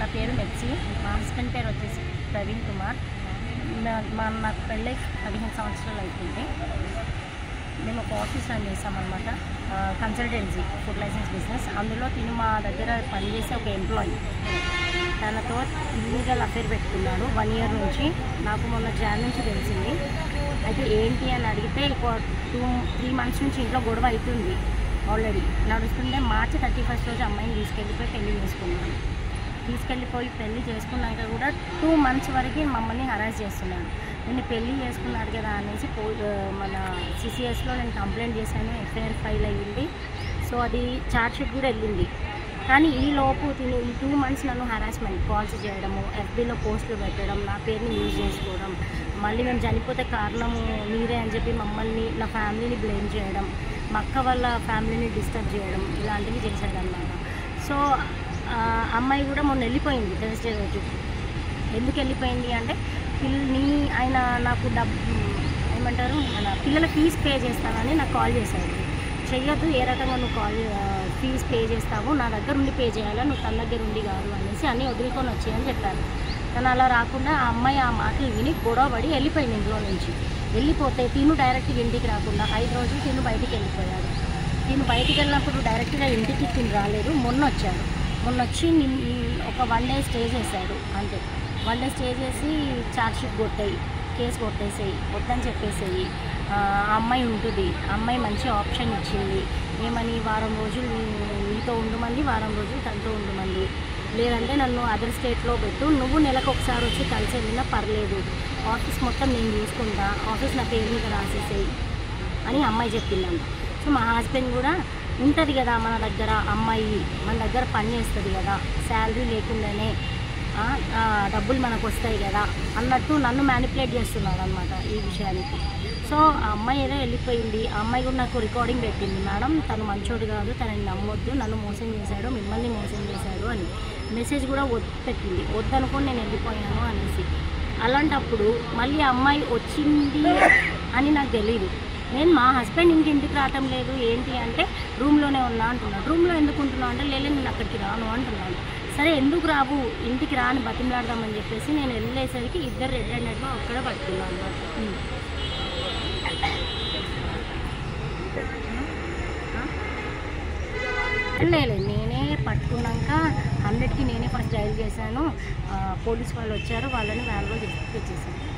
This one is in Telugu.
పేరు మెర్సీ మా హస్బెండ్ పేరు వచ్చేసి ప్రవీణ్ కుమార్ నా- మా నాకు పెళ్ళై పదిహేను సంవత్సరాలు అయిపోయింది మేము ఒక ఆఫీస్ రన్ చేస్తామన్నమాట కన్సల్టెన్సీ ఫుడ్ లైసెన్స్ బిజినెస్ అందులో తిను మా దగ్గర పనిచేసే ఒక ఎంప్లాయీ తనతో ఇల్లీగల్ అఫేర్ పెట్టుకున్నాడు వన్ ఇయర్ నుంచి నాకు మొన్న జాన్ నుంచి తెలిసింది అయితే ఏంటి అని అడిగితే ఒక టూ త్రీ మంత్స్ నుంచి ఇంట్లో గొడవ అవుతుంది ఆల్రెడీ నడుస్తుంటే మార్చి థర్టీ ఫస్ట్ రోజు అమ్మాయిని తీసుకెళ్ళిపోయి పెళ్లి చేసుకున్నాను తీసుకెళ్ళిపోయి పెళ్లి చేసుకున్నాక కూడా టూ మంత్స్ వరకు మమ్మల్ని హరాస్ చేస్తున్నాడు నేను పెళ్లి చేసుకున్నాడు కదా అనేసి పో ఆ, మన సిసిఎస్లో నేను కంప్లైంట్ చేశాను ఎఫ్ఐఆర్ ఫైల్ అయ్యింది సో అది ఛార్జ్ షీట్ కూడా వెళ్ళింది కానీ ఈ లోపు తిను ఈ టూ మంత్స్ నన్ను హరాస్మెంట్ కాల్స్ చేయడము ఎఫ్బీలో పోస్టులు పెట్టడం నా పేరుని యూజ్ చేసుకోవడం మళ్ళీ మేము చనిపోతే కారణము మీరే అని చెప్పి మమ్మల్ని నా ఫ్యామిలీని బ్లేమ్ చేయడం మా అక్క వాళ్ళ ఫ్యామిలీని డిస్టర్బ్ చేయడం ఇలాంటివి చేశాడన్నమాట సో ఆ, అమ్మాయి కూడా మొన్న వెళ్ళిపోయింది థర్స్డే రోజు ఎందుకు వెళ్ళిపోయింది అంటే పిల్లని ఆయన నాకు డబ్బు ఏమంటారు మన పిల్లల ఫీజు పే చేస్తానని నాకు కాల్ చేశాడు చెయ్యొద్దు ఏ రకంగా నువ్వు కాల్ ఫీజు పే చేస్తావు నా దగ్గర ఉండి పే చేయాలా నువ్వు తన దగ్గర ఉండి కాదు అనేసి అన్నీ వదులుకొని వచ్చాయని చెప్పాను కానీ అలా రాకుండా ఆ అమ్మాయి ఆ మాటలు విని గొడవ పడి వెళ్ళిపోయింది ఇంట్లో నుంచి వెళ్ళిపోతే తిను డైరెక్ట్గా ఇంటికి రాకుండా ఐదు రోజులు తిను బయటికి వెళ్ళిపోయాడు తిను బయటికి వెళ్ళినప్పుడు డైరెక్ట్గా ఇంటికి తిని రాలేదు మొన్న వచ్చాడు మొన్న వచ్చి నిన్- ఒక వన్ డే స్టే చేశాడు అంతే వన్ డే స్టే చేసి ఛార్జ్ షీట్ కొట్టాయి కేసు కొట్టేసేయి వద్దని చెప్పేసేయి ఆ ఆ అమ్మాయి ఉంటుంది ఆ అమ్మాయి మంచి ఆప్షన్ ఇచ్చింది ఏమని వారం రోజులు నీ- నీతో ఉండమంది వారం రోజులు తనతో ఉండమంది లేదంటే నన్ను అదర్ స్టేట్లో పెట్టు నువ్వు నెలకు ఒకసారి వచ్చి కలిసి వెళ్ళినా పర్లేదు ఆఫీస్ మొత్తం నేను చూసుకుంటా ఆఫీస్ నా పేరు మీద రాసేసేయి అని అమ్మాయి చెప్పిందంట సో మా హస్బెండ్ కూడా ఉంటుంది కదా మన దగ్గర అమ్మాయి మన దగ్గర పని చేస్తుంది కదా శాలరీ లేకుండానే ఆ, ఆ, డబ్బులు మనకు వస్తాయి కదా అన్నట్టు నన్ను మ్యానిపులేట్ చేస్తున్నాడు అనమాట ఈ విషయానికి సో ఆ అమ్మాయి ఏదో వెళ్ళిపోయింది ఆ అమ్మాయి కూడా నాకు రికార్డింగ్ పెట్టింది మేడం తను మంచోడు కాదు తనని నమ్మొద్దు నన్ను మోసం చేశాడు మిమ్మల్ని మోసం చేశాడు అని మెసేజ్ కూడా వద్దు పెట్టింది వద్దనుకొని నేను వెళ్ళిపోయాను అనేసి అలాంటప్పుడు మళ్ళీ ఆ అమ్మాయి వచ్చింది అని నాకు తెలియదు నేను మా హస్బెండ్ ఇంక ఇంటికి రావటం లేదు ఏంటి అంటే రూమ్లోనే ఉన్నా అంటున్నాడు రూమ్లో ఎందుకు ఉంటున్నావు అంటే లేదు నేను అక్కడికి రాను అంటున్నాడు సరే ఎందుకు రావు ఇంటికి రాని బతిమలాడదామని చెప్పేసి నేను వెళ్ళేసరికి ఇద్దరు రెడ్ హ్యాండెడ్గా ఒక్కడే పట్టుకున్నాను అనమాట లేదు నేనే పట్టుకున్నాక హండ్రెడ్కి నేనే ఫస్ట్ డైల్ చేశాను ఆ, పోలీస్ వాళ్ళు వచ్చారు వాళ్ళని వ్యాన్లో తెచ్చేసాను